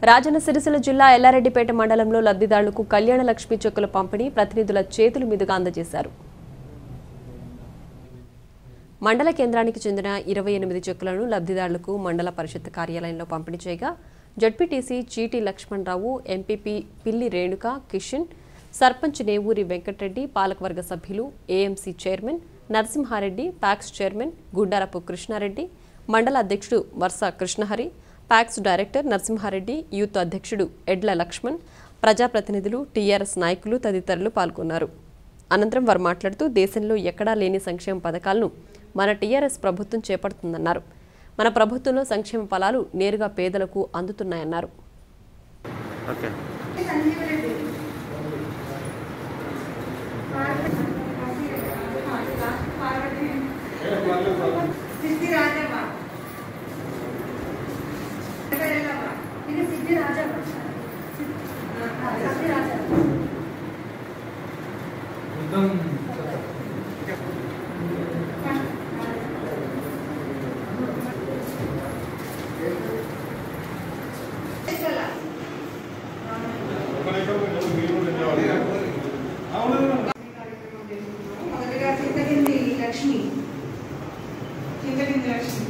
రాజన్న సిరిసిల్ల జిల్లా ఎల్లారెడ్డిపేట మండలంలో లబ్ధిదారులకు కళ్యాణ లక్ష్మి చెక్కుల పంపిణీ ప్రతినిధుల చేతుల మీదుగా అందజేశారు మండల కేంద్రానికి చెందిన ఇరవై ఎనిమిది చెక్కులను లబ్ధిదారులకు మండల పరిషత్ కార్యాలయంలో పంపిణీ చేయగా జడ్పీటీసీ చీటి లక్ష్మణరావు ఎంపీపీ పిల్లి రేణుక కిషన్ సర్పంచ్ నేవూరి వెంకటరెడ్డి పాలకవర్గ సభ్యులు AMC chairman Narasimhareddy PACS chairman Gundarapu Krishnareddy మండల అధ్యక్షుడు Varsa Krishnahari PACS director Narasimhareddy youth అధ్యక్షుడు ఎడ్ల లక్ష్మణ్ ప్రజాప్రతినిధులు టీఆర్ఎస్ నాయకులు తదితరులు పాల్గొన్నారు అనంతరం వారు మాట్లాడుతూ దేశంలో ఎక్కడా లేని సంక్షేమ పథకాలను మన టీఆర్ఎస్ ప్రభుత్వం చేపడుతుందన్నారు మన ప్రభుత్వంలో సంక్షేమ ఫలాలు నేరుగా పేదలకు అందుతున్నాయన్నారు ఓకే సిద్ధి రాజవ్వ ఇది సిద్ధి రాజవ్వ సిద్ధి రాజవ్వ మొదటిగా చింతకింది లక్ష్మి చింతకింది లక్ష్మి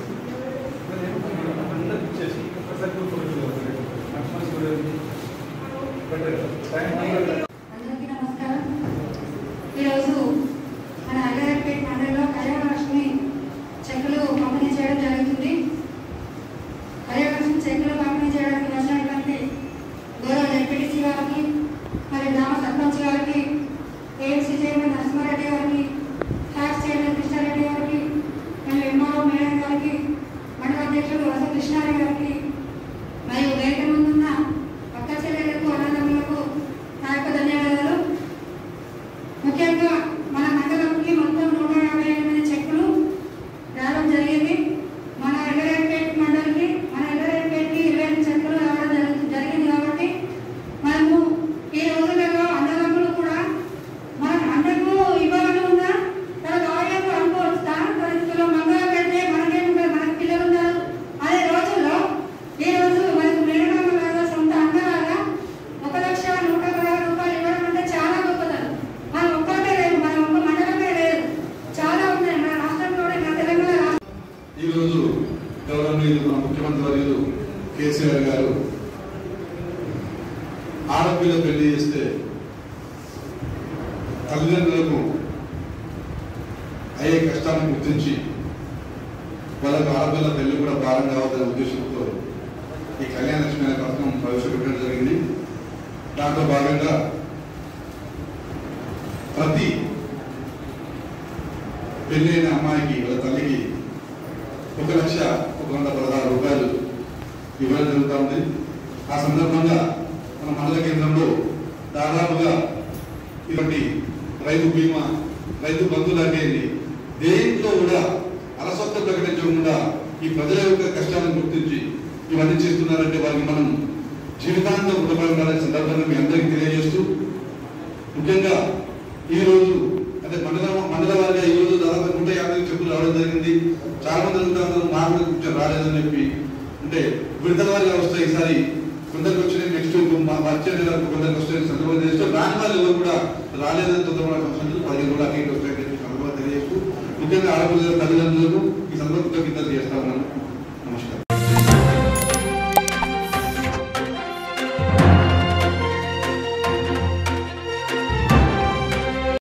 అందరికీ నమస్కారం ఈరోజు మన అల్లారెడ్డిపేట మండలంలో కళ్యాణలక్ష్మి చెక్కులు పంపిణీ చేయడం జరుగుతుంది కళ్యాణలక్ష్మి చెక్కులు పంపిణీ చేయడానికి వచ్చినటువంటి గౌరవ జడ్పీటీసీ గారికి మరి గ్రామ సర్పంచ్ గారికి ఏఎంసీ చైర్మన్ నరసింహారెడ్డి గారికి ట్యాక్స్ చైర్మన్ కృష్ణారెడ్డి గారికి మరియు ఎంఆర్ఓ మేడం గారికి మండల అధ్యక్షుడు వస కృష్ణారెడ్డి గారికి మరియు వేదిక ముందున్న అక్క చెల్లెలకు అన్నదమ్ములకు నా యొక్క ధన్యవాదాలు ముఖ్యంగా మన మండలంకి మొత్తం నూట యాభై ఎనిమిది చెక్కులు రావడం జరిగింది మన ఎల్లరేపేట మండలికి మన ఎల్లరేపేటకి ఇరవై ఎనిమిది చెక్కులు రావడం జరుగు- జరిగింది కాబట్టి మనము ఈ రోజులలో అన్నదమ్ములు కూడా మన అందరికీ ఇవ్వాలని ఉందా తర్వాత ఆడియోకు అనుకోవచ్చు దాని పరిస్థితుల్లో మంగళ పెడితే మనకేముంటారు మనకి పిల్లలు ఉన్నారు అదే రోజుల్లో ఈ రోజు మనకు మేనమామలాగా సొంత అన్నలాగా ఒక లక్ష నూట పదహారు రూపాయలు ఇవ్వడం అంటే చాలా గొప్పతనం మన ఒక్కటే లేదు మన ఒక్క మండలమే లేదు చాలా ఉన్నాయి మన రాష్ట్రంలో మన తెలంగాణ రాష్ట్రం ఈరోజు గౌరవనీయులు మన ముఖ్యమంత్రి వర్యులు కేసీఆర్ గారు ఆడపిల్ల పెళ్లి చేస్తే తల్లిదండ్రులకు అయ్యే కష్టాన్ని గుర్తించి వాళ్ళకు ఆడపిల్ల పెళ్లి కూడా భారం కావద్దనే ఉద్దేశంతో ఈ కళ్యాణ లక్ష్మి అనే పథకం ప్రవేశపెట్టడం జరిగింది దాంట్లో భాగంగా ప్రతి పెళ్ళైన అమ్మాయికి వాళ్ళ తల్లికి ఒక లక్ష ఒక వంద పదహారు రూపాయలు ఇవ్వడం జరుగుతూ ఉంది ఆ సందర్భంగా మన మండల కేంద్రంలో దాదాపుగా ఇటువంటి రైతు బీమా రైతు బంధు లాంటివి దేంట్లో కూడా అలసత్వ ప్రకటించకుండా ఈ ప్రజల యొక్క కష్టాలను గుర్తించి ఇవన్నీ చేస్తున్నారంటే వారికి మనం జీవితాంతం రుణపడి ఉండాలనే సందర్భంగా మీ అందరికీ తెలియజేస్తూ ముఖ్యంగా ఈ రోజు అంటే మండల మండల వారిగా ఈ రోజు దాదాపు నూట యాభై చెప్పులు రావడం జరిగింది చాలా మంది అడుగుతారు మాకు కొంచెం రాలేదని చెప్పి అంటే విడతల వారిగా వస్తాయి ఈసారి కొందరికి వచ్చినాయి నెక్స్ట్ మా వచ్చే నెల కొందరికి వస్తాయి సందర్భంగా చేస్తూ రాని వాళ్ళు ఎవరు కూడా రాలేదని తొందరపడే సంవత్సరాలు పదిహేను కూడా అటు ఇటు వస్తాయని చెప్పి సందర్భంగా తెలియజేస్తూ ముఖ్యంగా ఆడపిల్లల తల్లిదండ్రులకు ఈ సందర్భంగా కింద చేస్తా ఉన్నాను